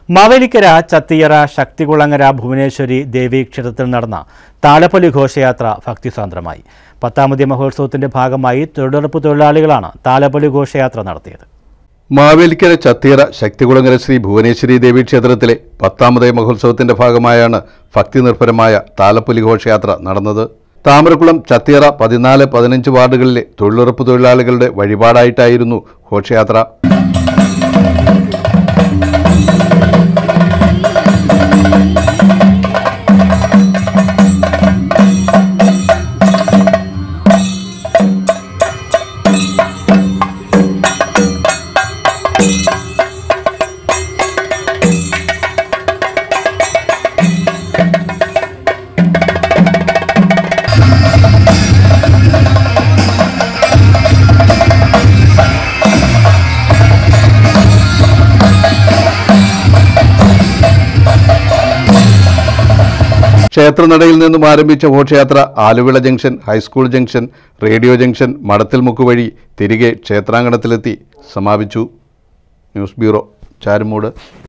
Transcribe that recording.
മാവേലിക്കര ചത്തിയറ ശക്തികുളങ്ങര ഭുവനേശ്വരി ദേവി ക്ഷേത്രത്തിൽ നടന്ന താലപ്പൊലി ഘോഷയാത്ര ഭക്തിസാന്ദ്രമായി പത്താമതി മഹോത്സവത്തിന്റെ ഭാഗമായി തൊഴിലുറപ്പ് തൊഴിലാളികളാണ് താലപ്പൊലി ഘോഷയാത്ര നടത്തിയത് മാവേലിക്കര ചത്തീറ ശക്തികുളങ്ങര ശ്രീ ഭുവനേശ്വരി ദേവി ക്ഷേത്രത്തിലെ പത്താമത് മഹോത്സവത്തിന്റെ ഭാഗമായാണ് ഭക്തി നിർഭരമായ താലപ്പൊലി ഘോഷയാത്ര നടന്നത് താമരക്കുളം ചത്തീറ പതിനാല് പതിനഞ്ച് വാർഡുകളിലെ തൊഴിലുറപ്പ് തൊഴിലാളികളുടെ വഴിപാടായിട്ടായിരുന്നു ഘോഷയാത്ര ക്ഷേത്രനടയിൽ നിന്നും ആരംഭിച്ച ഘോഷയാത്ര Aluvila junction high school junction radio junction Madathilmukku വഴി തിരികെ ക്ഷേത്രാങ്കണത്തിലെത്തി സമാപിച്ചു ന്യൂസ് ബ്യൂറോ ചാരുമൂട്